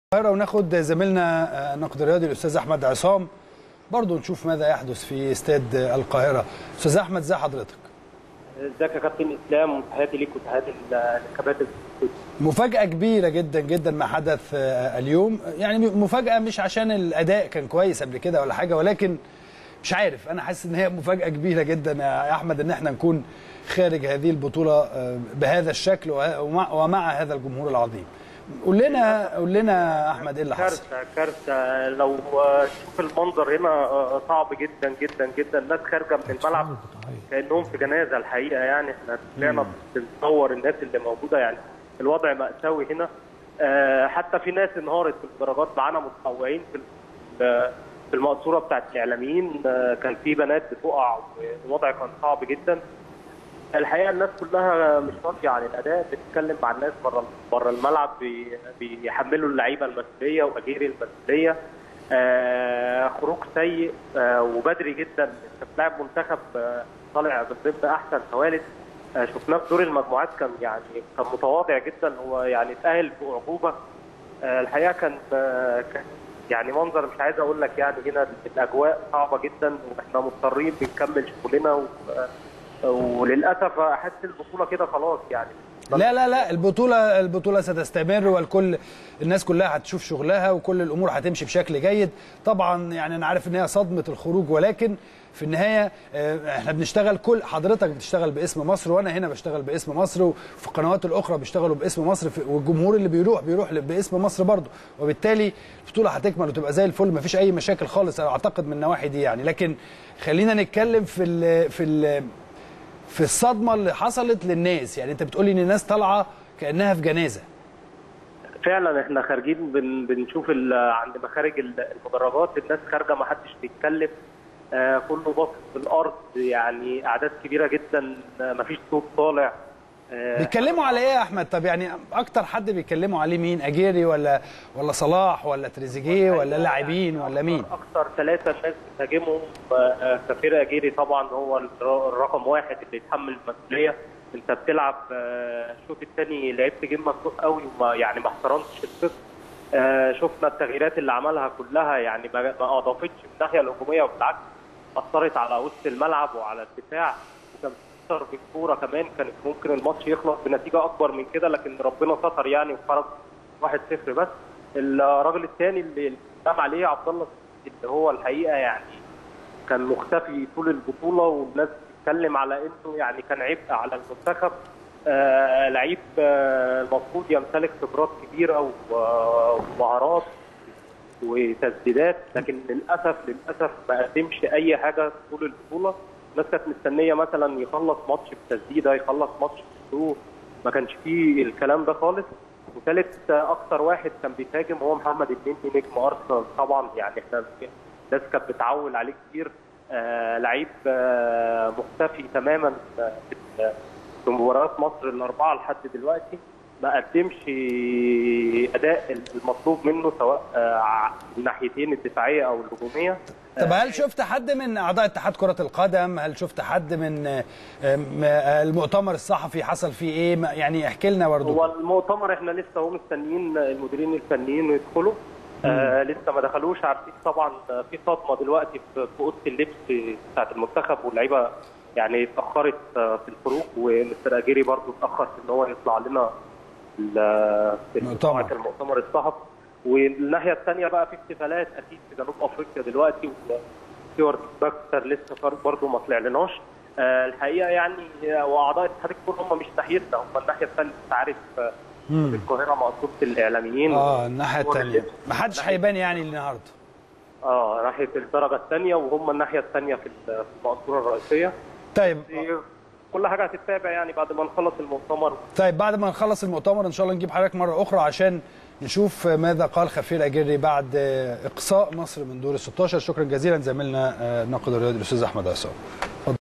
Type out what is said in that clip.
القاهره وناخد زميلنا الناقد الرياضي الاستاذ احمد عصام برضه نشوف ماذا يحدث في استاد القاهره استاذ احمد ازي حضرتك ازيك يا كابتن اسلام تحياتي ليك وتحياتي للكباتن مفاجاه كبيره جدا جدا ما حدث اليوم يعني مفاجاه مش عشان الاداء كان كويس قبل كده ولا حاجه ولكن مش عارف انا حاسس ان هي مفاجاه كبيره جدا يا احمد ان احنا نكون خارج هذه البطوله بهذا الشكل ومع, ومع هذا الجمهور العظيم قول لنا قول لنا احمد ايه اللي حصل كارثه كارثه لو تشوف المنظر هنا صعب جدا جدا جدا الناس خارجه من الملعب كانهم في جنازه الحقيقه يعني احنا طلعنا بنصور الناس اللي موجوده يعني الوضع مأساوي هنا حتى في ناس انهارت في الدرجات معانا متطوعين في في المقصوره بتاعت الاعلاميين كان في بنات بتقع والوضع كان صعب جدا الحقيقه الناس كلها مش راضيه عن الاداء بتتكلم مع الناس بره بره الملعب بيحملوا اللعيبه المسؤوليه واجيري المسؤوليه آه خروج سيء آه وبدري جدا انت بتلاعب منتخب آه طالع من ضمن احسن ثوالث آه شفناه في دور المجموعات كان يعني كان متواضع جدا هو يعني اتاهل باعجوبه آه الحقيقه كان آه كان يعني منظر مش عايز اقول لك يعني هنا الاجواء صعبه جدا واحنا مضطرين بنكمل شغلنا و وللاسف احس البطوله كده خلاص يعني لا لا لا البطوله البطوله ستستمر والكل الناس كلها هتشوف شغلها وكل الامور هتمشي بشكل جيد طبعا يعني انا عارف ان هي صدمه الخروج ولكن في النهايه احنا بنشتغل كل حضرتك بتشتغل باسم مصر وانا هنا بشتغل باسم مصر وفي القنوات الاخرى بيشتغلوا باسم مصر والجمهور اللي بيروح بيروح باسم مصر برضه وبالتالي البطوله هتكمل وتبقى زي الفل مفيش اي مشاكل خالص اعتقد من النواحي دي يعني لكن خلينا نتكلم في ال في ال في الصدمه اللي حصلت للناس يعني انت بتقولي ان الناس طالعه كانها في جنازه فعلا احنا خارجين بن بنشوف عند مخارج المدرجات الناس خارجه ما حدش بيتكلم آه كله باصص في الارض يعني اعداد كبيره جدا آه ما فيش صوت طالع آه بيتكلموا على ايه يا احمد طب يعني اكتر حد بيتكلموا عليه مين اجيري ولا ولا صلاح ولا تريزيجيه ولا لاعبين يعني ولا مين اكتر ثلاثه الناس بتهاجمهم سفير اجيري طبعا هو الرقم واحد اللي يتحمل المسؤوليه انت بتلعب الشوط الثاني لعبت جيم مفتوح قوي وما يعني ما احترمتش الصفر شفنا التغييرات اللي عملها كلها يعني ما اضافتش من الناحيه الهجوميه وبالعكس اثرت على وسط الملعب وعلى الدفاع وكان ستر بالكوره كمان كانت ممكن الماتش يخلص بنتيجه اكبر من كده لكن ربنا ستر يعني وخرج 1-0 بس الراجل الثاني اللي قام عليه عبد الله اللي هو الحقيقه يعني كان مختفي طول البطوله والناس بتتكلم على انه يعني كان عبء على المنتخب آه لعيب آه المفروض يمتلك خبرات كبيره ومهارات وتسديدات لكن للاسف للاسف ما قدمش اي حاجه طول البطوله الناس كانت مستنيه مثلا يخلص ماتش بتسديده يخلص ماتش بثرو ما كانش فيه الكلام ده خالص وثالث اكتر واحد كان بيتهاجم هو محمد النني نجم ارسنال طبعا يعني احنا الناس كانت بتعول عليه كتير آه لعيب آه مختفي تماما في مباريات مصر الاربعه لحد دلوقتي ما قدمش اداء المطلوب منه سواء آه الناحيتين الدفاعيه او الهجوميه طب هل شفت حد من اعضاء اتحاد كره القدم هل شفت حد من المؤتمر الصحفي حصل فيه ايه يعني احكي لنا برضه هو المؤتمر احنا لسه هو مستنيين المديرين الفنيين يدخلوا آه لسه ما دخلوش عارفين طبعا في صدمه دلوقتي في اوضه اللبس بتاعت المنتخب واللعيبه يعني اتاخرت في الخروج ومستر اجيري برضه اتاخر في ان هو يطلع لنا في المؤتمر المؤتمر الصحفي والناحيه الثانيه بقى في احتفالات اكيد في جنوب افريقيا دلوقتي وستيوارت باكستر لسه برضه ما طلعلناش آه الحقيقه يعني واعضاء اتحاد الكوره هم مش ناحيتنا هم الناحيه الثانيه انت عارف في القاهره مقصوده الاعلاميين اه الناحيه الثانيه ما حدش هيبان يعني النهارده اه ناحيه الدرجه الثانيه وهم الناحيه الثانيه في المقصوره الرئيسيه طيب كل حاجه هتتابع يعني بعد ما نخلص المؤتمر طيب بعد ما نخلص المؤتمر ان شاء الله نجيب حضرتك مره اخرى عشان نشوف ماذا قال خفير اجري بعد اقصاء مصر من دور ال 16 شكرا جزيلا زميلنا الناقد الرياضي الاستاذ احمد عصام اتفضل